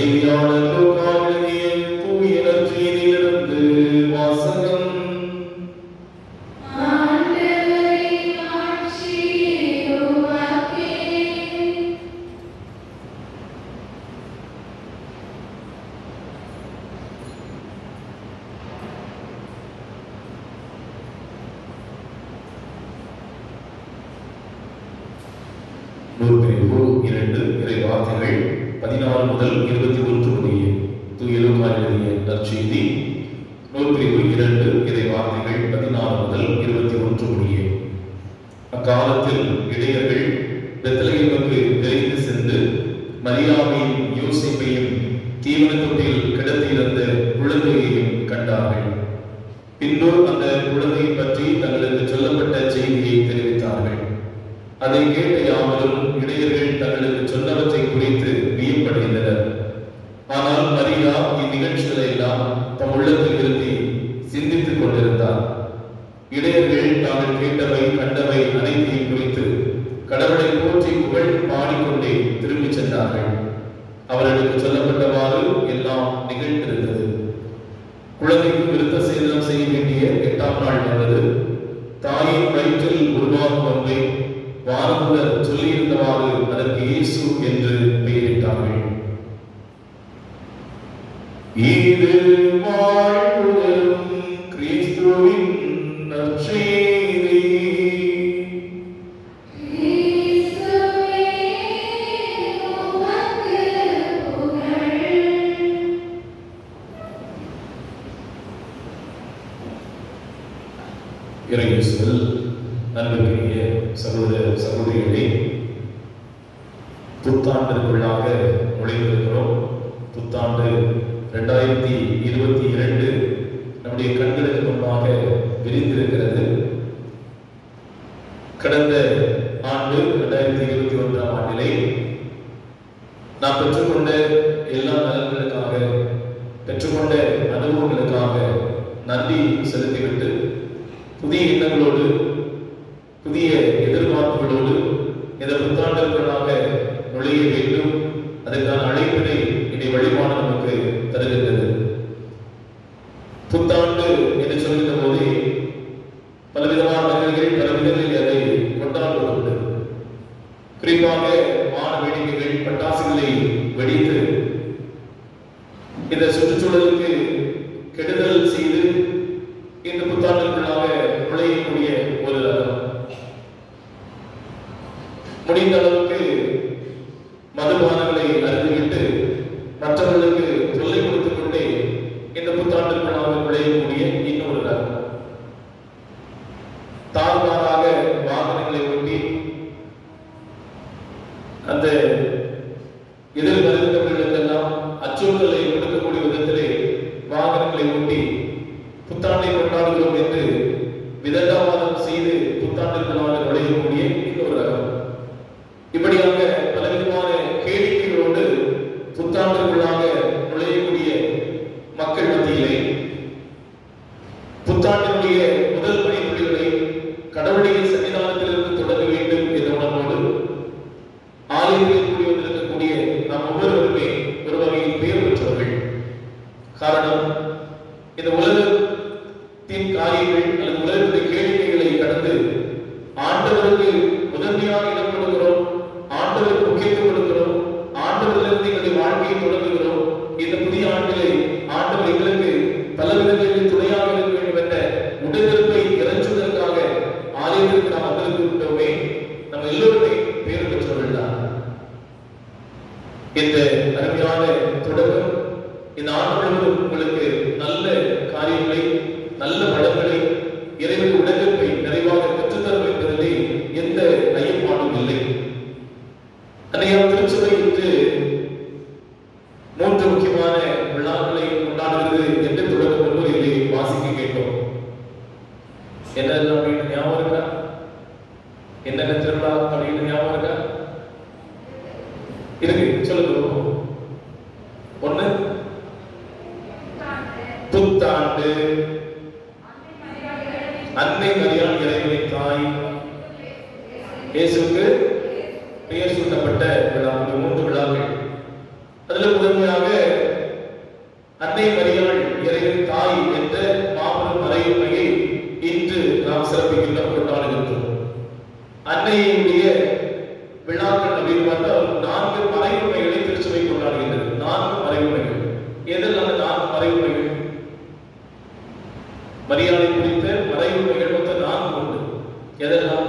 செய்தியாளர் லூக்கா எழுதிய தூய நற்செய்தியிலிருந்து வாசகம் நூற்பிரிவு இரண்டு இறை வார்த்தைகள் பதினாறு முதல் இருபத்தி ஒன்று முடிய தூயலுமா எழுதிய நற்செய்தி நூற்பிரிவு இரண்டு இறை வார்த்தைகள் பதினாறு முதல் இருபத்தி ஒன்று முடிய அக்காலத்தில் இடையர்கள் பெத்லகேமுக்கு விரைந்து சென்று மரியாவையும் யோசிப்பையும் தீவன தொட்டியில் கிடத்தியிருந்த குழந்தையையும் கண்டார்கள் பின்பு அந்த குழந்தையை பற்றி தங்களுக்கு சொல்லப்பட்ட செய்தியை தெரிவித்தார்கள் அதை கேட்ட யாவரும் இடையர்கள் தங்களுக்கு சொன்னவற்றை குறித்து வியப்படைந்தனர் ஆனால் மரியா இந்நிகழ்ச்சிகளை எல்லாம் தம் உள்ளத்தில் இருத்தி சிந்தித்துக் கொண்டிருந்தார் இடையர்கள் தாங்கள் கேட்டவை கண்டவை அனைத்தையும் குறித்து கடவுளை போற்றி புகழ் பாடிக்கொண்டே திரும்பிச் சென்றார்கள் அவர்களுக்கு சொல்லப்பட்டவாறு எல்லாம் நிகழ்ந்திருந்தது குழந்தைக்கு விருத்த சேதனம் செய்ய வேண்டிய எட்டாம் நாள் வந்தது தாயின் வயிற்றில் உருவாகும் ஒன்றை வானமுதல் சொல்லியிருந்தவாறு அதற்கு இயேசு என்று பெயரிட்டார்கள் இது வாழ்வுதலும் கிறிஸ்துவின் நற்செய்தி இறையேசுவில் நண்பர்களே சகோதர சகோதரிகளே புத்தாண்டிற்குள்ளாக நுழைந்திருக்கிறோம் புத்தாண்டு ரெண்டாயிரத்தி இருபத்தி இரண்டு நம்முடைய கண்களுக்கு முன்பாக விரிந்திருக்கிறது கடந்த ஆண்டு ரெண்டாயிரத்தி இருபத்தி ஒன்றாம் ஆண்டிலே நாம் பெற்றுக்கொண்ட எல்லா நலன்களுக்காக பெற்றுக்கொண்ட அனுபவங்களுக்காக நன்றி செலுத்திவிட்டு புதிய எண்ணங்களோடு புதிய எதிர்பார்ப்புகளோடு இந்த புத்தாண்டிற்குள்ளாக நுழைய வேண்டும் அதற்கான அழைப்பினை இனி வழிபாடு நமக்கு தருகின்றது புத்தாண்டு என்று சொல்கின்ற போதே பலவிதமான மனிதர்கள் பல விதங்களில் அதை கொண்டாடுவதுண்டு குறிப்பாக வான வேடிக்கைகள் பட்டாசுகளை வெடித்து இந்த சுற்றுச்சூழலுக்கு கெடுதல் செய்து இந்த புத்தாண்டிற்குள்ளாக நுழையக்கூடிய ஒரு ரகம் முடிந்த அளவுக்கு மதுபானங்களை அருந்துவிட்டு மற்றவர்களுக்கு தொல்லை கொடுத்துக் கொண்டே இந்த புத்தாண்டிற்குள்ளாக நுழையக்கூடிய இன்னொரு ரகம் தாறுமாறாக வாகனங்களை ஓட்டி அந்த எதிர் வருகின்றவர்களுக்கெல்லாம் அச்சுறுத்தலை கொடுக்கக்கூடிய விதத்திலே வாகனங்களை ஓட்டி புத்தாண்டை கொண்டாடுகிறோம் என்று விதண்டாவாதம் செய்து புத்தாண்டிற்குள்ளாக நுழையக்கூடிய இன்னொரு ரகம் இப்படியாக பலவிதமான கேளிக்கைகளோடு புத்தாண்டிற்குள்ளாக நுழையக்கூடிய மக்கள் மத்தியிலே புத்தாண்டினுடைய முதல் பணிப்புரிகளை கடவுளுடைய சன்னிதானத்திலிருந்து தொடங்க வேண்டும் என்ற உணர்வோடு ஆலயத்தில் கூடி வந்திருக்கக்கூடிய நாம் ஒவ்வொருவருமே ஒரு வகையில் பெயர் பெற்றவர்கள் காரணம் இந்த உலகத்தின் காரியங்கள் அல்லது உலகத்துடைய கேளிக்கைகளை கடந்து ஆண்டவருக்கு முதன்மையாக இடம் கொடுக்கிறோம் ஆண்டவருக்கு முக்கியத்துவம் கொடுக்கிறோம் ஆண்டவரிலிருந்து எங்களுடைய வாழ்க்கையை தொடங்குகிறோம் இந்த புதிய ஆண்டிலே ஆண்டவர் எங்களுக்கு பல விதங்களில் துணையாக இருக்க வேண்டும் என்ற உடனிருப்பை இறைச்சுவதற்காக ஆலயத்திற்கு நாம் வந்திருக்கின்றோமே நம்ம எல்லோருமே பேர் பெற்றவர்கள் தான் இந்த அருமையான தொடக்கம் இந்த ஆண்டு முழுவதும் உங்களுக்கு நல்ல காரியங்களை நல்ல வளங்களை இறைவன் உடனிருப்பை நிறைவாக பெற்றுத்தரும் என்பதிலே எந்த ஐயப்பாடும் இல்லை அன்னையார் திருச்சபை இன்று மூன்று முக்கியமான விழாக்களை கொண்டாடுகிறது என்று தொடக்க முன்னுரையிலே வாசிக்க கேட்டோம் என்ன அப்படின்னு ஞாபகம் இருக்கா என்னென்ன திருவிழா அப்படின்னு ஞாபகம் இருக்கா இருக்கு சொல்லுங்க ஒண்ணு புத்தாண்டு அன்னை மரியாள் இறைவனை தாய் இயேசுக்கு பெயர் சூட்டப்பட்ட விழா இந்த மூன்று விழாக்கள் அதுல முதன்மையாக அன்னை மரியாள் இறைவன் தாய் என்ற மாபெரும் மறையுண்மையை இன்று நாம் சிறப்பிக்கின்றோம் கொண்டாடுகின்றோம் அன்னையினுடைய விழாக்கள் அப்படின்னு பார்த்தா நான்கு மறைவுண்மைகளை திருச்சபை கொண்டாடுகின்றது நான்கு மறைவுண்மைகள் எதில் அந்த நான்கு மறைவுண்மைகள் மரியாதை குறித்த மறைவுண்மைகள் மொத்தம் நான்கு உண்டு எதெல்லாம்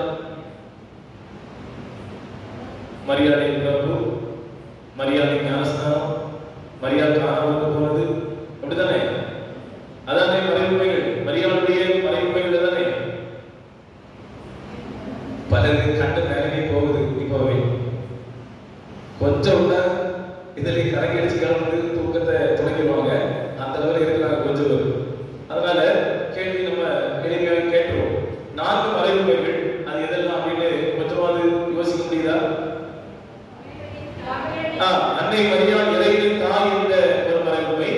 மரியாதை பிறப்பு மரியாதை ஞானஸ்தானம் மரியாதை காணாமலுக்கு போனது அப்படிதானே அதானே மறைவுண்மைகள் மரியாதையுடைய மறைவுண்மைகள் தானே பலருக்கு கண்டு மேலே போகுது இப்போவே கொஞ்சம் விட்டா இதுல கரங்கி அடிச்சு கிளம்புது தூக்கத்தை தொடங்கிடுவாங்க அந்த அளவில் இருக்கிறாங்க கொஞ்சம் பேர் அதனால கேள்வி நம்ம எளிமையாக கேட்டுருவோம் நான்கு மறைவுமைகள் அது எதெல்லாம் அப்படின்னு கொஞ்சமாவது யோசிக்க முடியுதா ஆ, அன்னை மரியாள் இறைவனின் தாய் என்ற ஒரு மறைவுமை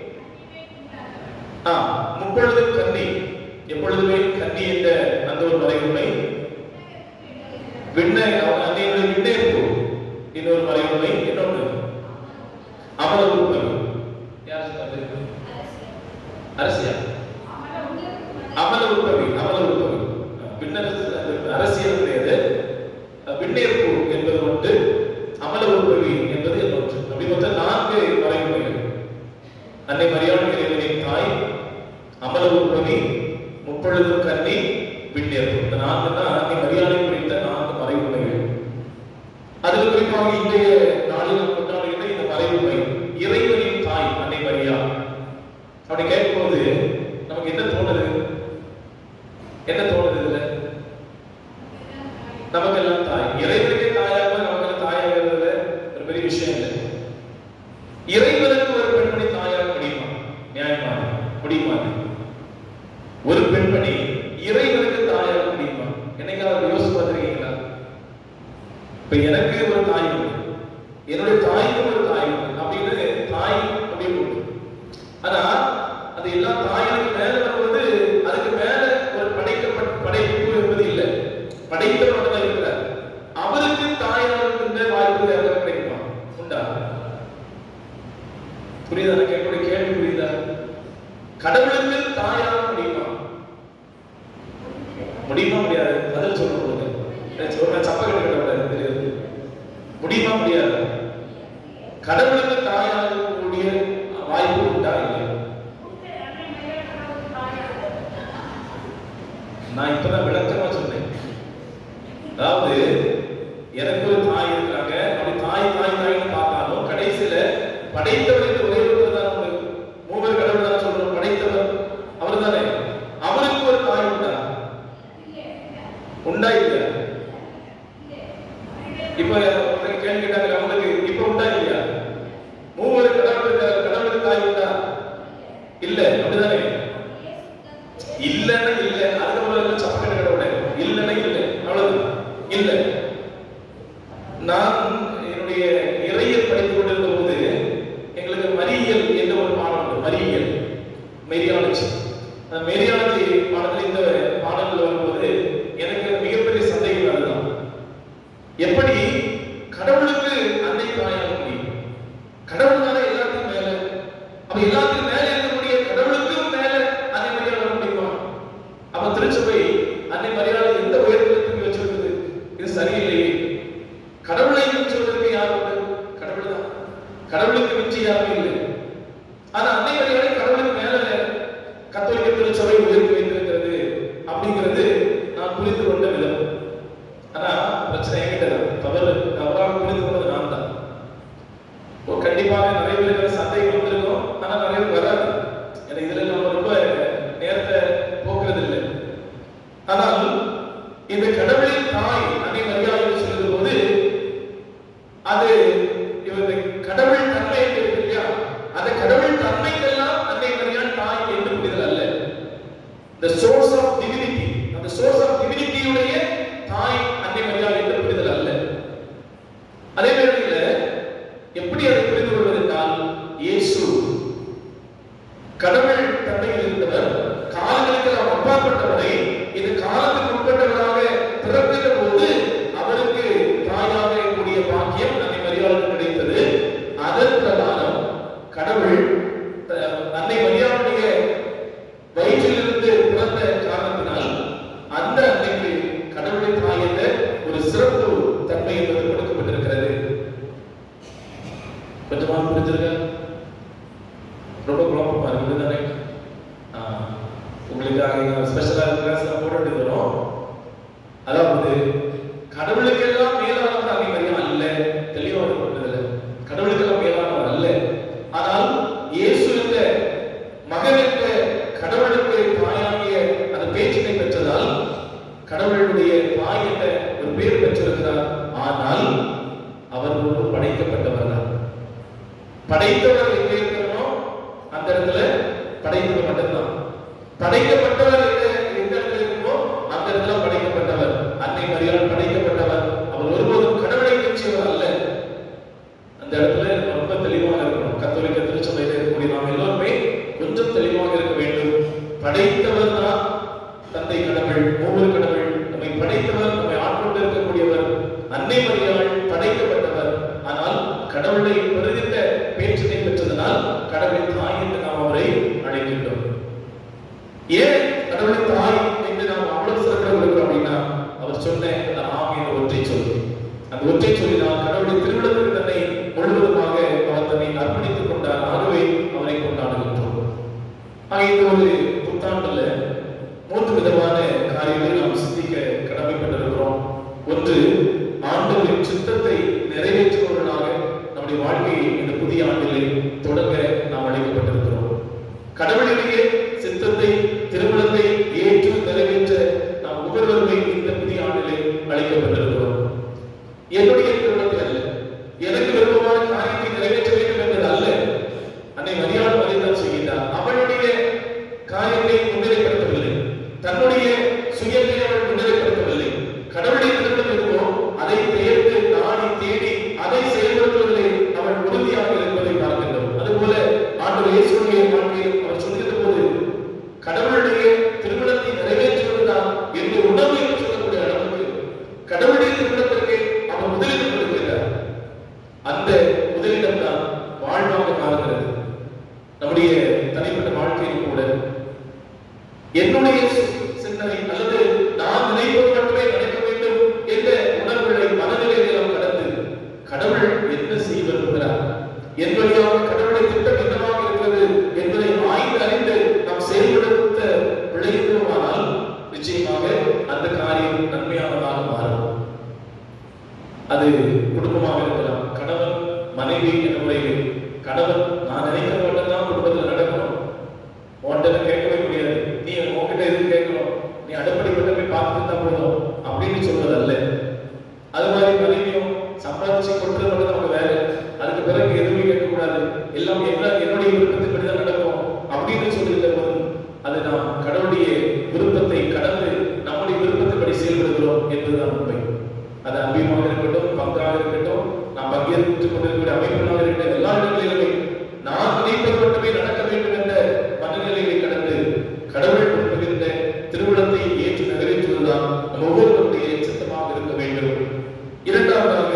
ஆ, முப்பொழுதும் கன்னி எப்பொழுதுமே கன்னி என்ற அந்த ஒரு மறைவுமை விண்ணை அவன் அன்னையுடைய விண்ணேற்பு இன்னொரு மறைவுமை இன்னொன்று அமல உற்பவி யார் சொன்னது அரசியா அமல உற்பவி அமல உற்பவி விண்ணரசு அது அரசியல் கிடையாது விண்ணேற்பு என்பது ஒன்று அமல உற்பவி என்பது இன்னொன்று அப்படி மொத்தம் நான்கு மறைவுமைகள் அன்னை மரியாதை இறைவனின் தாய் அமல உற்பவி முப்பொழுதும் கன்னி விண்ணேற்பு இந்த நான்கு தான் அன்னை மரியாதை குறித்த நான்கு மறைவுமைகள் அதில் குறிப்பாக இன்றைய நாளில் நாம் கொண்டாடுகின்ற இந்த மறைவுமை இறைவனின் தாய் அன்னை மரியா அப்படி கேட்கும்போது நமக்கு என்ன தோணுது என்ன தோணுது இதுல நமக்கெல்லாம் தாய் இறைவனுக்கே தாயாக நமக்கு தாயாகிறது ஒரு பெரிய விஷயம் இல்லை இறைவனுக்கு ஒரு பெண்மணி தாயாக முடியுமா நியாயமா முடியுமா ஒரு பெண்மணி இறைவனுக்கு தாயாக முடியுமா என்னைக்காவது யோசிச்சு பார்த்திருக்கீங்களா இப்ப எனக்கு ஒரு தாய் உண்டு என்னுடைய தாய்க்கும் ஒரு தாய் உண்டு அப்படின்னு தாய் அப்படின்னு உண்டு ஆனா அது எல்லா தாய்களுக்கு மேல வரும்போது அதுக்கு மேல ஒரு படைக்கப்பட்ட படைப்பு என்பது இல்லை படைத்தவர் மட்டும் தான் இருக்கிறார் அவருக்கு தாயாக இருக்கின்ற வாய்ப்பு யாருக்காவது கிடைக்குமா உண்டா புரியுதா நான் கேட்கக்கூடிய கேள்வி புரியுதா கடவுளுக்கு தாயாக முடியுமா முடியுமா முடியாது பதில் சொல்ல கொடுங்க சொல்றேன் சப்ப கிட்ட தெரியாது முடியுமா முடியாது கடவுளுக்கு தாயாக இருக்கக்கூடிய வாய்ப்பு உண்டா இல்லையா நான் இப்பதான் விளக்கமா சொன்னேன் அதாவது எனக்கு ஒரு தாய் இருக்காங்க அப்படி தாய் தாய் தாய்னு பார்த்தாலும் கடைசியில படைத்தவருக்கு ஒரே ஒருத்தர் தான் உண்டு மூவர் கடவுள் தான் சொல்றோம் படைத்தவர் அவர் தானே அவருக்கு ஒரு தாய் உண்டா உண்டா இல்லையா இப்ப ஒருத்தர் கேள்வி கேட்டாங்க அவங்களுக்கு இப்ப உண்டா இல்லையா மூவர் கடவுள் கடவுளுக்கு தாய் உண்டா இல்ல அப்படிதானே இல்லன்னா இல்ல அதுக்கப்புறம் சப்பக்கட்ட கடவுளை இல்லன்னா இல்ல அவ்வளவு இல்ல நான் என்னுடைய இறையல் படித்துக் கொண்டிருந்த போது எங்களுக்கு மரியல் என்ற ஒரு பாடம் உண்டு மரியல் மெரியாலஜி அந்த மெரியாலஜி பாடத்தில் இந்த பாடங்கள் வரும்போது எனக்கு மிகப்பெரிய சந்தேகம் அதுதான் எப்படி கடவுளுக்கு அன்னை தாயாக முடியும் கடவுள் தானே எல்லாத்துக்கும் மேல அப்ப எல்லாத்துக்கும் மேல இருக்கக்கூடிய கடவுளுக்கும் மேல அன்னை மரியாதை வர முடியுமா அப்ப திருச்சபை அன்னை மரியாதை எந்த உயரத்துல தூக்கி வச்சிருக்குது இது சரியில்லையே கடவுளை மிஞ்சுவதற்கு யார் உண்டு கடவுள் தான் கடவுளுக்கு மிஞ்சி யாரும் இல்லை ஆனா அன்னை மரியாதை கடவுளுக்கு மேல கத்தோலிக்க திருச்சபை உயர்த்தி வைத்திருக்கிறது அப்படிங்கிறது நான் புரிந்து கொண்ட விதம் ஆனா பிரச்சனை என்கிட்ட தான் தவறு தவறாக புரிந்து கொண்டது நான் தான் ஓ, கண்டிப்பாக நிறைய பேருக்கு சந்தேகம் வந்திருக்கும் ஆனா நிறைய பேர் வராது ஏன்னா இதுல நம்ம ரொம்ப நேரத்தை போக்குறது இல்லை ஆனால் இந்த கடவுளின் தாய் அன்னை மரியாதை சொல்லும் போது அது இவங்க கடவுள் தன்மை என்று இருக்கு இல்லையா அந்த கடவுள் தன்மைக்கெல்லாம் அன்னை மரியாள் தாய் என்று புரிதல் அல்ல the source of divinity அந்த source of divinity உடைய தாய் அன்னை மரியாள் என்று புரிதல் அல்ல அதே வேளையில எப்படி அதை புரிந்து கொள்வது என்றால் இயேசு கடவுள் தன்மையில் இருந்தவர் காலங்களுக்கு நாம் அப்பாற்பட்டவரை இந்த காலத்துக்கு உட்பட்டவராக பிறக்கின்ற போது அவருக்கு தாயாக கூடிய பாக்கியம் அன்னை மரியாளுக்கு கிடைத்தது அதன் பிரகாரம் குழப்பம் புரிஞ்சிருக்க ரொம்ப குழப்பமா இருக்குது தானே ஆ, உங்களுக்காக ஸ்பெஷலாக கிளாஸ் போட்டு வரும் அதாவது கடவுளுக்கெல்லாம் மேலானவர் அங்கே மரியாதை அல்ல தெளிவாக இருக்கிறதுல கடவுளுக்கெல்லாம் மேலானவர் அல்ல ஆனால் இயேசு என்ற மகன் என்ற கடவுளுக்கு தாயாகிய அந்த பேச்சினை பெற்றதால் கடவுளுடைய தாய் என்ற ஒரு பேர் பெற்றிருக்கிறார் ஆனால் அவர் ஒரு படைக்கப்பட்டவர் தான் படைத்தவர் எங்க இருக்கிறனோ அந்த இடத்துல படைத்தவர் மட்டும்தான் படைக்கப்பட்டவர் எங்க எந்த இடத்துல இருக்கோ அந்த இடத்துல படைக்கப்பட்டவர் அன்னை மரியாள் படைக்கப்பட்டவர் அவர் ஒருபோதும் கடவுளை நிச்சயவர் அல்ல அந்த இடத்துல நம்ம ரொம்ப தெளிவாக இருக்கணும் கத்தோலிக்க திருச்சபையில் இருக்கக்கூடிய நாம் எல்லாருமே கொஞ்சம் தெளிவாக இருக்க வேண்டும் படைத்தவர் தான் தந்தை கடவுள் ஒவ்வொரு கடவுள் நம்மை படைத்தவர் நம்மை ஆட்கொண்டு இருக்கக்கூடியவர் அன்னை மரியாள் படைக்கப்பட்டவர் ஆனால் கடவுளை பெறுகின்ற பேச்சினை பெற்றதனால் கடவுளின் தாய் என்று நாம் அவரை அழைக்கின்றோம் ஏன் கடவுளின் தாய் என்று நாம் அவ்வளவு சிறப்பாக இருக்கிறோம் அப்படின்னா அவர் சொன்ன அந்த ஆவியின் ஒற்றை சொல் அந்த ஒற்றை சொல்லினால் கடவுளின் திருவிழத்துக்கு தன்னை முழுவதுமாக அவர் தன்னை அர்ப்பணித்துக் கொண்டார் ஆகவே அவரை கொண்டாடுகின்றோம் ஆக இந்த ஒரு புத்தாண்டுல மூன்று விதமான காரியங்களை நாம் சிந்திக்க கடமைப்பட்டிருக்கிறோம் ஒன்று ஆண்டவரின் சித்தத்தை நிறைவேற்றுபவர்களாக நம்முடைய வாழ்க்கையை இந்த புதிய ஆண்டிலே தொடங்க நாம் அழைக்கப்பட்டிருக்கிறோம் கடவுளுடைய சித்தத்தை திருமணத்தை ஏற்று நிறைவேற்ற நாம் ஒவ்வொருவருமே இந்த புதிய ஆண்டிலே அழைக்கப்பட்டிருக்கிறோம் என்னுடைய திருமணத்தை அல்ல எனக்கு விருப்பமான காரியத்தை நிறைவேற்ற வேண்டும் என்பது அல்ல அன்னை மரியாதை மரியாதை செய்கின்றார் அவளுடைய காரியத்தை முன்னிலைப்படுத்தவில்லை தன்னுடைய சுயத்தை அவள் முன்னிலைப்படுத்தவில்லை கடவுளுடைய திருமணம் எதுவோ அதை தேர்ந்து நாடி தேடி அதை செயல்படுத்துவதிலே அவள் உறுதியாக இருப்பதை பார்க்கின்றோம் அதுபோல ஆண்டு இயேசுடைய வாழ்க்கையில் அவர் சொல்கிற போது கடவுளுடைய திருமணத்தை நிறைவேற்றுவதுதான் என்று உணவு என்று சொல்லக்கூடிய அளவுக்கு கடவுளுடைய திருமணத்திற்கு அவர் முதலிடம் கொடுக்கிறார் அந்த முதலிடம் தான் வாழ்வாக மாறுகிறது நம்முடைய தனிப்பட்ட வாழ்க்கையில் கூட என்னுடைய சி- சிந்தனை அல்லது நான் நினைப்பது மட்டுமே நடக்க வேண்டும் என்ற உணர்வுகளை மனநிலையை நாம் கடந்து கடவுள் என்ன செய்ய விரும்புகிறார் என் வழியாக கடவுளுடைய திட்டம் என்னவாக இருக்கிறது என்பதை ஆய்ந்து அறிந்து நாம் செயல்படுத்த விளைவிக்கிறோமானால் நிச்சயமாக அந்த காரியம் நன்மையானதாக மாறும் அது குடும்பமாக இருக்கலாம் கணவன் மனைவி என்ற முறையில் கணவன் நான் நினைக்கிற மட்டும் தான் குடும்பத்தில் நடக்கணும் உன்கிட்ட கேட்கவே முடியாது நீ உன்கிட்ட எதுவும் கேட்கணும் நீ அடுப்படி மட்டும் போய் பார்த்துட்டு தான் போதும் அப்படின்னு சொல்வது அல்ல அது மாதிரி மனைவியும் சம்பாதிச்சு கொடுத்தது மட்டும் நமக்கு வேலை அதுக்கு பிறகு எதுவுமே கேட்கக்கூடாது எல்லாம் என்ன என்னுடைய விருப்பத்தின்படி தான் நடக்கும் அப்படின்னு சொல்லியிருந்த போது அது நாம் கடவுளுடைய விருப்பத்தை கடந்து நம்முடைய விருப்பத்தின்படி செயல்படுகிறோம் என்பதுதான் உண்மை அது அன்பியமாக இருக்கட்டும் பங்காக இருக்கட்டும் நாம் பங்கேற்றுக் கொண்டிருக்கிற அமைப்புகளாக இருக்கட்டும் எல்லா இடங்களிலுமே நான் நினைப்பது மட்டுமே நடக்க வேண்டும் என்ற மனநிலையை கடந்து கடவுள் விரும்புகின்ற திருவிழத்தை ஏற்று நிறைவேற்றுவதுதான் நம் ஒவ்வொருவருடைய சித்தமாக இருக்க வேண்டும் இரண்டாவதாக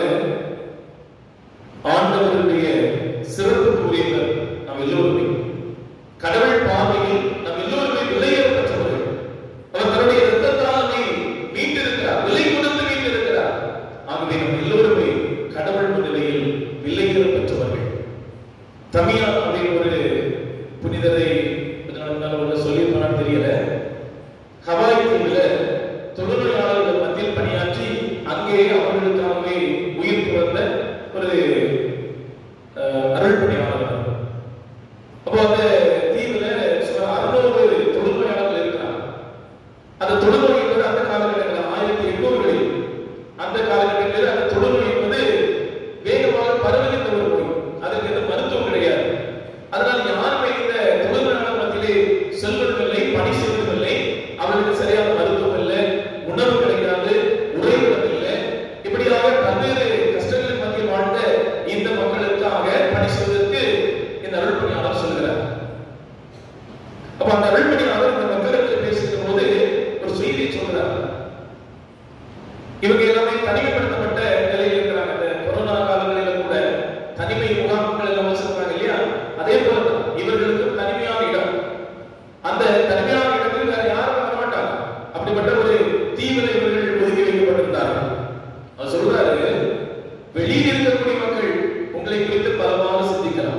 ஆண்டவருடைய சிறப்புக்குரியவர் நாம் எல்லோருமே கடவுள் பார்வையில் நாம் எல்லோருமே விலையேற பெற்றவர்கள் அவர் தன்னுடைய இரத்தத்தால் நம்மை மீட்டிருக்கிறார் விலை கொடுத்து மீட்டிருக்கிறார் ஆகவே நாம் எல்லோருமே கடவுள் முன்னிலையில் விலையேற பெற்றவர்கள் தமிழா அப்படின்னு ஒரு புனிதரை கொஞ்ச நாளுக்கு முன்னால ஒரு சொல்லியிருப்பான்னு தெரியல ஹவாய் தீவுல தொழுநோயாளர்கள் மத்தியில் பணியாற்றி அங்கே அவர்களுக்காகவே உயிர் துறந்த ஒரு அஹ், அருள் பணியாளர் அவர். அப்போ அந்த தீவுல சுமார் அறுநூறு தொழுநோயாளர்கள் இருக்கிறாங்க அந்த தொழுநோய் என்பது அந்த காலகட்டங்களில் ஆயிரத்தி எண்ணூறுகளில் அந்த காலகட்டங்களில் அந்த தொழுநோய் என்பது வேகமாக பரவுகின்ற ஒரு நோய் அதற்கு எந்த மருத்துவம் கிடையாது அதனால் யாருமே இந்த தொழுநோயாளர் மத்தியிலே செல்வதும் இல்லை பணி செய்வதும் இல்லை அவர்களுக்கு சரியான மருத்துவம் இல்லை உணவு கிடைக்காது உறைவிடம் இல்லை இப்படியாக பல்வேறு கஷ்டங்களின் மத்தியில் வாழ்ந்த இந்த மக்களுக்காக பணி செய்வதற்கு இந்த அருள் பணியாளர் சொல்கிறார் அப்ப அந்த அருள் பணியாளர் இந்த மக்களுக்கு பேசுகிற போது ஒரு செய்தியை சொல்றார் இவங்க எல்லாமே தனிமைப்படுத்தப்பட்ட நிலையில் இருக்கிறாங்க இந்த கொரோனா காலங்களில கூட தனிமை முகாம்கள் எல்லாம் வச்சிருக்காங்க இல்லையா அதே போல தான் இவர்களுக்கு தனிமையான இடம் அந்த தனிமையான இடத்தில் வேற யாரும் வர மாட்டாங்க அப்படிப்பட்ட ஒரு தீவிர இவர்கள் ஒதுக்கி வைக்கப்பட்டிருந்தார்கள் அவர் சொல்றாரு வெளியில் இருக்கக்கூடிய மக்கள் உங்களை குறித்து பலவாறு சிந்திக்கலாம்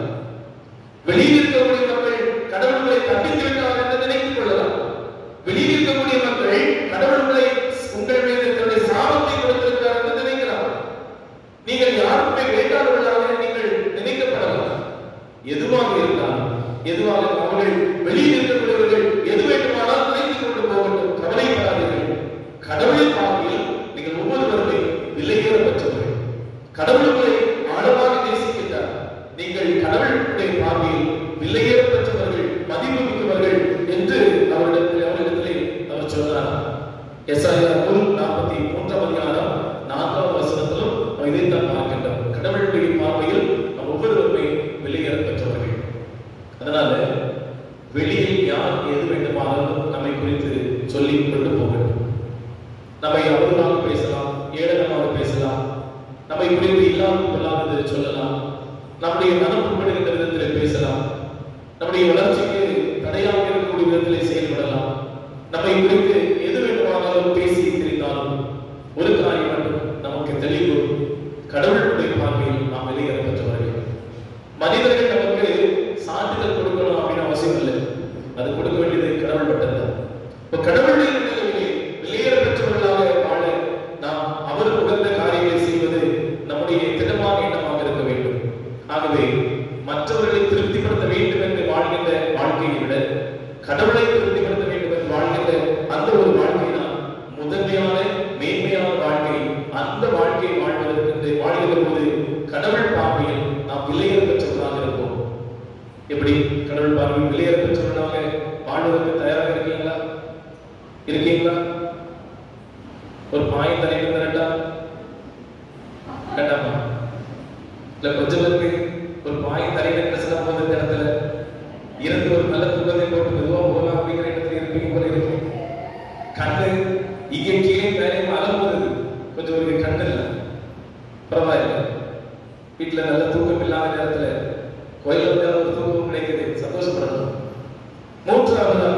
பார்வையில் நீங்கள் ஒவ்வொருவருமே விலையேற பெற்றவர்கள் கடவுளுங்களை ஆழமாக நேசிக்கின்றார் நீங்கள் கடவுளுடைய பார்வையில் விலையேற பெற்றவர்கள் மதிப்பு மிக்கவர்கள் என்று அவரிடத்தில் அவரிடத்திலே அவர் சொன்னார் எஸ்ஐயா நூல் நாற்பத்தி மூன்றாம் அதிகாரம் நான்காவது வசனத்திலும் நாம் இதைத்தான் பார்க்கின்றோம் கடவுளுடைய பார்வையில் நாம் ஒவ்வொருவருமே விலையேற பெற்றவர்கள் அதனால வெளியில் யார் எது வேண்டுமானாலும் நம்மை குறித்து சொல்லி கொண்டு போகட்டும் நம்மை அவர்களாக பேசலாம் ஏளனமாக பேசலாம் நம்மை குறித்து இல்லாமல் கொள்ளாதது சொல்லலாம் நம்முடைய மனம் புண்படுகின்ற விதத்தில் பேசலாம் நம்முடைய வளர்ச்சிக்கு தடையாக இருக்கக்கூடிய விதத்தில் செயல்படலாம் நம்மை குறித்து எது வேண்டுமானாலும் பேசி திரிந்தாலும் ஒரு காரியம் மட்டும் நமக்கு தெளிவு கடவுளுடைய பார்வையில் நாம் வெளியேற பெற்றவர்கள் மனிதர்கள் நமக்கு சான்றிதழ் கொடுக்கணும் அப்படின்னு அவசியம் இல்லை அது கொடுக்க வேண்டியது கடவுள் மட்டும்தான் இப்ப கடவுளுடைய நிலையிலே வெளியேற பெற்றவர்களாக வாழ நாம் அவர் உகந்த காரியங்களை செய்வது நம்முடைய திடமான எண்ணமாக இருக்க வேண்டும் ஆகவே மற்றவர்களை திருப்திப்படுத்த வேண்டும் என்று வாழ்கின்ற வாழ்க்கையை விட கடவுளை திருப்திப்படுத்த வேண்டும் என்று வாழ்கின்ற அந்த ஒரு வாழ்க்கை தான் முதன்மையான மேன்மையான வாழ்க்கை அந்த வாழ்க்கையை வாழ்வதற்கு வாழ்கிற போது கடவுள் பார்வையில் நாம் விலையேற பெற்றவர்களாக இருப்போம் எப்படி கடவுள் பார்வையில் விலையேற பெற்றவர்களாக வாழ்வதற்கு தயாராக இருக்கீங்களா இருக்கீங்களா ஒரு பாயம் தலைவர் தரட்டா வேண்டாமா இல்ல கொஞ்சம் பேருக்கு ஒரு பாயம் தலைவர் பேசலாம் போது இந்த இடத்துல இருந்து ஒரு நல்ல தூக்கத்தை போட்டு மெதுவா போகலாம் அப்படிங்கிற இடத்துல இருப்பீங்க போல இருக்கு கண்ணு இங்கே கீழே மேலே அலம் போகுது கொஞ்சம் ஒரு கண்ணு இல்லை பரவாயில்ல வீட்டுல நல்ல தூக்கம் இல்லாத நேரத்துல கோயில் வந்து ஒரு தூக்கம் கிடைக்குது சந்தோஷப்படணும் மூன்றாவதாக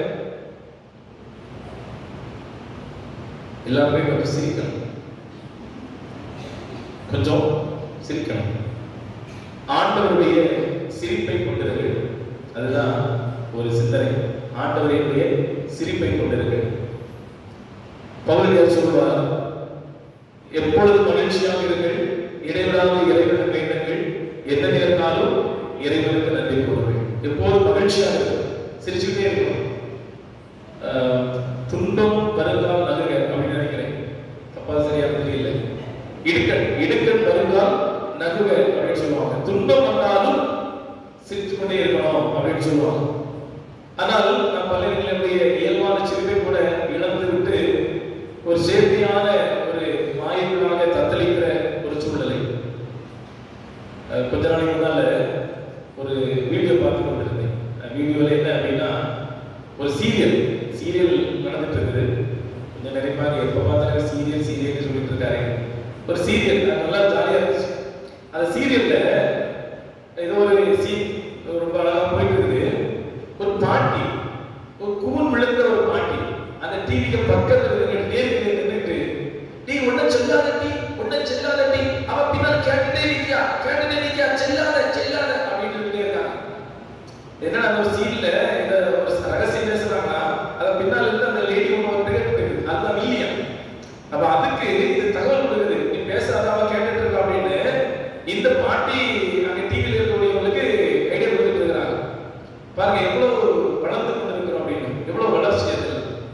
எல்லாருமே கொஞ்சம் சிரிக்கணும் கொஞ்சம் சிரிக்கணும் ஆண்டவருடைய சிரிப்பை கொண்டிருக்கு அதுதான் ஒரு சிந்தனை ஆண்டவருடைய சிரிப்பை கொண்டிருக்கு பவுலியார் சொல்வார் எப்பொழுது மகிழ்ச்சியாக இருங்கள் இடைவிடாத இறைவனை வேண்டுங்கள் எந்த நேரத்தாலும் இறைவனுக்கு நன்றி கூறுங்கள் எப்போது மகிழ்ச்சியாக இருக்கும் சிரிச்சுக்கிட்டே இருக்கணும் ஆஹ், துன்பம் வருங்கால் நகுக அப்படின்னு நினைக்கிறேன் தப்பா சரியா தெரியல இடுக்கண் இடுக்கண் வருங்கால் நகுக அப்படின்னு சொல்லுவாங்க துன்பம் வந்தாலும் சிரித்து கொண்டே இருக்கணும் அப்படின்னு சொல்லுவாங்க ஆனால் நம் பள்ளிகளுடைய இயல்பான சிரிப்பை கூட இழந்து விட்டு ஒரு செயற்கையான ஒரு மாயங்களாக தத்தளிக்கிற ஒரு சூழ்நிலை அஹ் கொஞ்ச நாளைக்கு முன்னால ஒரு வீடியோ பார்த்து கொண்டிருந்தேன் வீடியோல என்ன அப்படின்னா ஒரு சீரியல் சீரியல் நடந்துட்டு இருக்குது கொஞ்சம் நினைப்பாங்க எப்ப பார்த்தாலும் சீரியல் சீரியல் சொல்லிட்டு இருக்காரு ஒரு சீரியல் நல்லா ஜாலியா இருந்துச்சு அந்த சீரியல்ல ஏதோ ஒரு சீ ரொம்ப அழகா போயிட்டு இருக்குது ஒரு பாட்டி ஒரு கூன் விழுந்த ஒரு பாட்டி அந்த டிவிக்கு பக்கத்துல இருக்கிற நேருக்கு நின்னுட்டு நீ உன்ன செல்லாத டீ உன்ன செல்லாத டீ அவ பின்னால் கேட்டுட்டே இருக்கியா கேட்டுட்டே இருக்கியா செல்லாத செல்லாத அப்படின்னு சொல்லிட்டே இருக்காங்க என்னடா அந்த ஒரு சீன்ல இந்த ஒரு ரகசியம் பேசுறாங்கன்னா அத பின்னால இருந்து அந்த லேடி ஒன்று ஒரு பேர் அதுதான் வில்லியம் அப்ப அதுக்கு இது தகவல் கொடுக்குது நீ பேசாத அவ கேட்டுட்டு இருக்கா அப்படின்னு இந்த பாட்டி அங்க டிவில இருக்கக்கூடியவங்களுக்கு ஐடியா கொடுத்துட்டு இருக்கிறாங்க பாருங்க எவ்வளவு வளர்ந்து கொண்டு இருக்கிறோம் அப்படின்னு எவ்வளவு வளர்ச்சி அது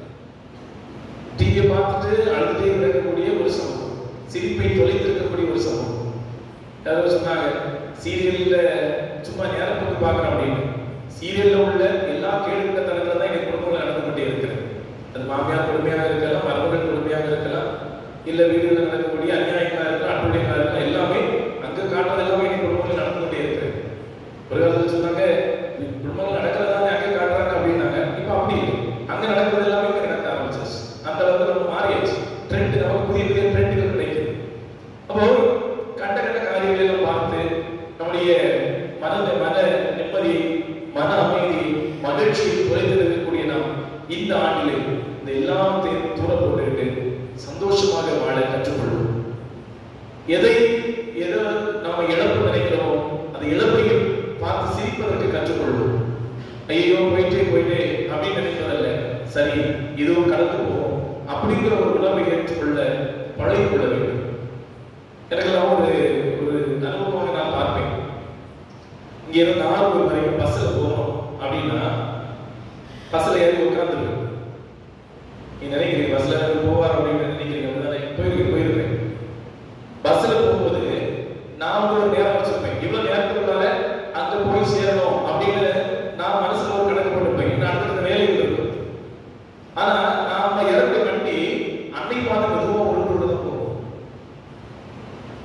டிவியை பார்த்துட்டு அழுதுட்டே இருக்கக்கூடிய ஒரு சமூகம் சிரிப்பை தொலைத்திருக்கக்கூடிய ஒரு சமூகம் யாரோ சொன்னாங்க சீரியல்ல சும்மா நேரம் போட்டு பார்க்கறோம் அப்படின்னு சீரியல்ல உள்ள எல்லா கேடுகிட்ட தனத்துல தான் எங்க குடும்பங்கள் நடந்து கொண்டே இருக்கிறது அது மாமியார் கொடுமையாக இருக்கலாம் மருமகள் கொடுமையாக இருக்கலாம் இல்ல வீடுகளில் நடக்கக்கூடிய அநியாயங்களா இருக்கலாம் அன்புடையங்களா இருக்கலாம் எல்லாமே அங்க காட்டுறது எல்லாமே எங்க குடும்பங்கள் நடந்து கொண்டே இருக்கிறது ஒரு காலத்துல சொன்னாங்க "இந்த குடும்பங்கள் நடக்கிறதாங்க அங்க காட்டுறாங்க அப்படின்னாங்க இப்ப அப்படி இல்லை அங்க நடக்கிறது எல்லாமே இங்க நடக்க ஆரம்பிச்சிருச்சு அந்த அளவுக்கு நம்ம மாறியாச்சு ட்ரெண்ட் நமக்கு புதிய புதிய ட்ரெண்டுகள் கிடைக்குது அப்போ கண்ட கண்ட காரியங்களை எல்லாம் பார்த்து நம்முடைய மன மன நிம்மதி மன அமைதி மகிழ்ச்சி குறைந்திருக்கக்கூடிய நாம் இந்த ஆண்டிலே இந்த எல்லாத்தையும் தூர போட்டுக்கிட்டு சந்தோஷமாக வாழ கற்றுக்கொள்வோம் எதை எதை நாம இழப்பு நினைக்கிறோமோ அந்த இழப்பையும் பார்த்து சிரிப்பதற்கு கற்றுக்கொள்வோம் ஐயோ போயிட்டே போயிட்டே அப்படின்னு நினைப்பதல்ல சரி இதுவும் கடந்து போகும் அப்படிங்கிற ஒரு உணர்வை ஏற்றுக்கொள்ள பழகிக் கொள்ள வேண்டும் எனக்கெல்லாம் ஒரு ஒரு அனுபவமாக நான் பார்ப்பேன் இங்க இருந்து நாகூர் வரைக்கும் பஸ்ல போகணும் அப்படின்னா பஸ்ல ஏறி உட்காந்துருக்கும் நீ நினைக்கிறீங்க பஸ்ல இருந்து போவார் அப்படின்னு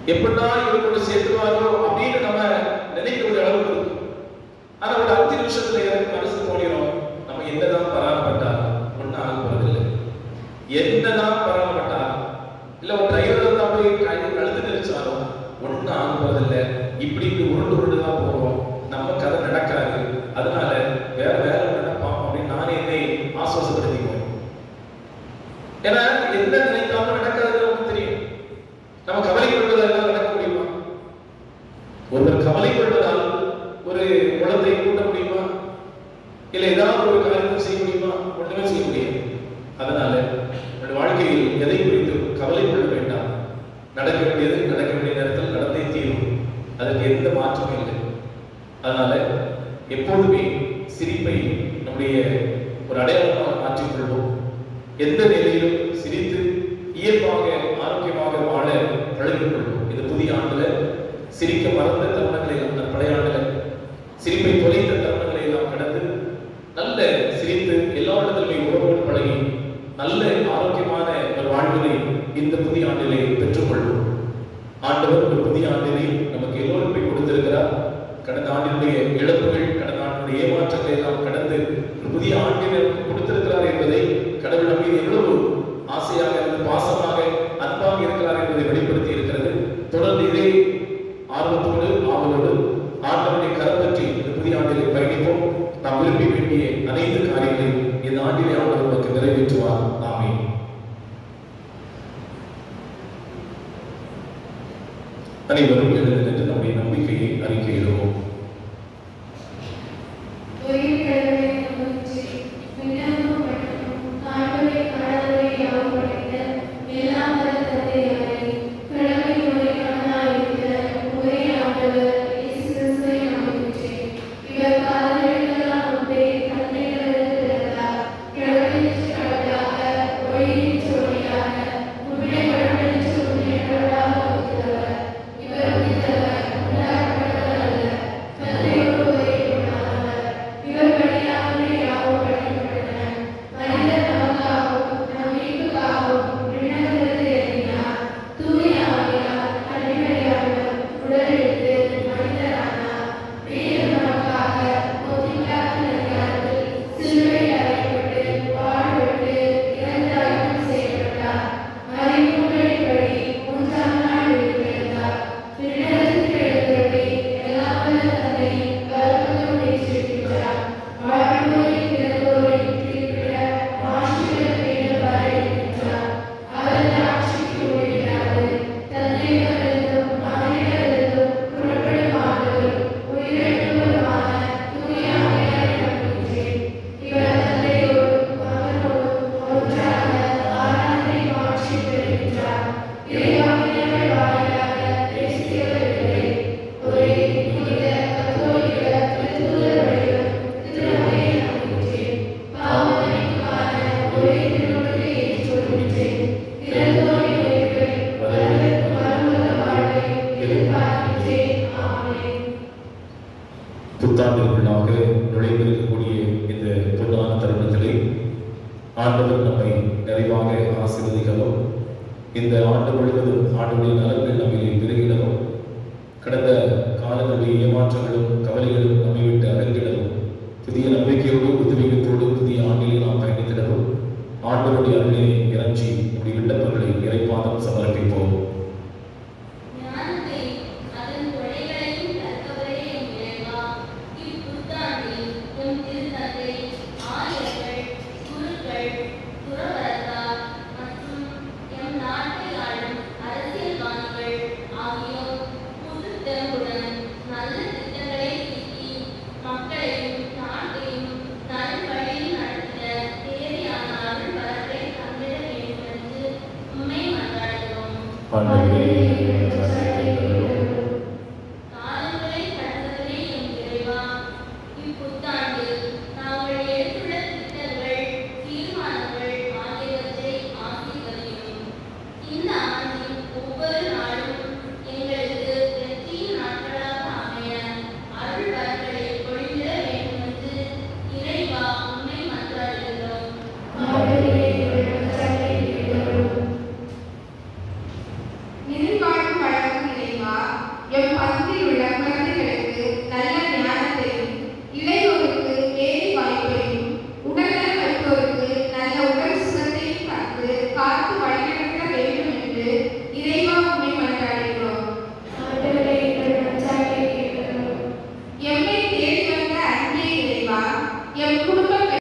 எப்படா இவர் கொண்டு சேர்த்துவாரோ அப்படின்னு நம்ம நினைக்கக்கூடிய அளவுக்கு இருக்கு ஆனா ஒரு அஞ்சு நிமிஷத்துல எனக்கு மனசு தோணிடும் நம்ம என்னதான் பராமப்பட்டா ஒன்னும் ஆக போறதில்லை என்னதான் பராமப்பட்டா இல்ல ஒரு டிரைவர் தான் போய் கை கழுத்து நினைச்சாலும் ஒன்னும் ஆக போறதில்லை இப்படி இப்படி உருண்டு உருண்டு தான் போறோம் நம்ம கதை நடக்காது அதனால வேற வேற ஒண்ணு நினைப்போம் அப்படின்னு நானே என்னை ஆசுவாசப்படுத்திக்குவேன் ஏன்னா என்ன நினைத்தாலும் நடக்காதுன்னு நமக்கு தெரியும் நம்ம கவலை கொள்வதெல்லாம் நடக்க முடியுமா ஒருவர் கவலை கொள்வதால் ஒரு குளத்தை கூட்ட முடியுமா இல்ல ஏதாவது ஒரு காரியத்தை செய்ய முடியுமா ஒண்ணுமே செய்ய முடியாது அதனால நம்முடைய வாழ்க்கையில் எதை குறித்து கவலை கொள்ள வேண்டாம் நடக்க வேண்டியது நடக்க வேண்டிய நேரத்தில் நடந்தே தீரும் அதற்கு எந்த மாற்றமும் இல்லை அதனால எப்போதுமே சிரிப்பை நம்முடைய ஒரு அடையாளமாக மாற்றிக்கொள்வோம் எந்த நிலையிலும் சிரித்து இயல்பாக ஆரோக்கியமாக வாழ பழகிக் கொள்வோம் இது புதிய ஆண்டுல சிரிக்க மறந்த தருணங்களை அந்த பழைய ஆண்டுல சிரிப்பை தொலைத்த தருணங்களை எல்லாம் கடந்து நல்ல சிரித்து எல்லாரிடத்திலுமே உறவோடு பழகி நல்ல ஆரோக்கியமான ஒரு வாழ்வினை இந்த புதிய ஆண்டிலே பெற்றுக்கொள்வோம் ஆண்டவர் ஒரு புதிய ஆண்டினை நமக்கு எல்லோருமே கொடுத்திருக்கிறார் கடந்த ஆண்டினுடைய இழப்புகள் கடந்த ஆண்டினுடைய ஏமாற்றங்களை எல்லாம் கடந்து ஒரு புதிய ஆண்டினை நமக்கு கொடுத்திருக்கிறார் என்பதை கடவுள் நம் மீது எவ்வளவு ஆசையாக இருந்து பாசமாக அன்பாக இருக்கிறார் என்பதை வெளிப்படுத்தி இருக்கிறது தொடர்ந்து இதே ஆர்வத்தோடு ஆவலோடு ஆண்டவனை கரம் பற்றி இந்த புதிய ஆண்டிலே பயணிப்போம் நாம் விரும்பி வேண்டிய அனைத்து காரியங்களையும் இந்த ஆண்டிலே ஆண்டவர் நமக்கு நிறைவேற்றுவார் ஆமே அனைவரும் எழுந்து நின்று நம்முடைய நம்பிக்கையை அறிக்கையிடுவோம் உயிர் கடவுளை நம்பிச்சு விண்ணப்பம் பண்ணணும் காண்பதை காணாதவை யாவும் படைத்த எல்லாம் வல்ல தந்தையாரை கடவுளை முறைக்கான இருக்கிற ஒரே ஆண்டவர் இயேசு கிறிஸ்துவை நம்புகிறேன் இவர் காலங்களுக்கெல்லாம் முன்பே தந்தையிலிருந்து பிறந்தார் கடவுளின் கடவுளாக ஒளியின் ஒளியாக உண்மை கடவுளின் உண்மை கடவுளாக இருக்கிறவர் இவர் உதித்தவர் உண்டாக்கப்பட்டவர் அல்ல தந்தையோடு ஒரே குணமானவர் இவர் வழியாகவே யாவும் படைக்கப்பட்டன மனிதர் நமக்காகவும் நம் மீட்புக்காகவும் விண்ணகத்திலிருந்து இறங்கினார் தூய ஆவியார் அடிமையானவர் உடலெடுத்து மனிதரானார் மேலும் நமக்காக ஒத்தில்லாத நெறியாளர்கள் சிலுவையில் அறையப்பட்டு பாடுபட்டு இறந்து அடக்கம் செய்யப்பட்டார் மறைமுறைப்படி மூன்றாம் நாள் உயிர்த்தெழுந்தார் விண்ணகத்தில் எழுந்தருளி எல்லாம் வல்ல தந்தை கருத்தும் நேசிக்கின்றார் வாழ்வோரின் பிறந்தோரின் தீர்ப்பிட மாசுடன் வேண்டும் வர இருக்கின்றார் அவரது ஆட்சிக்கு ஒழியாது தந்தையிடமிருந்தும் மகனிடமிருந்தும் புறப்படும் ஆண்டவர் உயிரிழந்தவருமான தூய ஆவியாரை நம்புகின்றேன் இவர் தந்தையோடு மகனோடு ஒன்றாக ஆராதனை மாற்றி பெறுகின்றார் இறைவாக்கினர்கள் வாயிலாக பேசியவர்களே ஒரே புனித கத்தோலிக்க திருத்தூதர் வடிவம் திருநகையை நம்புகின்றேன் பாவமன்னிப்புக்கான ஒரே திருமுறையை ஏற்றுக்கொள்கின்றேன் இறந்தோரின் உயிர்ப்பை வரவேற்கும் மறுமுக வாழ்வை எதிர்பார்க்கின்றேன் ஆமென் புத்தாண்டிற்குள்ளாக நுழைந்திருக்கக்கூடிய இந்த பொன்னான தருணத்திலே ஆண்டவர் நம்மை நிறைவாக ஆசீர்வதிக்கவும் இந்த ஆண்டு முழுவதும் ஆண்டுடைய நலன்கள் நம்மிலே பெருகிடவும் கடந்த காலங்களுடைய ஏமாற்றங்களும் கவலைகளும் நம்மை விட்டு அகன்றிடவும் புதிய நம்பிக்கையோடு உத்வேகத்தோடு புதிய ஆண்டிலே நாம் பயணித்திடவும் ஆண்டவருடைய அருளை இறைஞ்சி நம்முடைய விண்ணப்பங்களை இறைப்பாதம் சமர்ப்பிப்போம் ஞானத்தை அதன் கொடைகளையும் கற்பவரே எம் இறைவா இப்புத்தாண்டில் எம் திருத்தந்தை ஆயர்கள் குருக்கள் துறவரத்தார் மற்றும் எம் நாட்டை ஆளும் அரசியல்வாதிகள் ஆகியோர் புது தெம்புடன் நல்ல திட்டங்களை தீட்டி மக்களையும் நாட்டையும் நல்வழியில் நடத்திட தேவையான அருள் வரத்தை தந்திட வேண்டும் என்று உம்மை மன்றாடுகிறோம் ஆண்டவரே எங்கள் வசனத்தை தருளும். காலங்களை கடந்தவரே என் இறைவா இப்புத்தாண்டில் நாங்கள் எடுத்துள்ள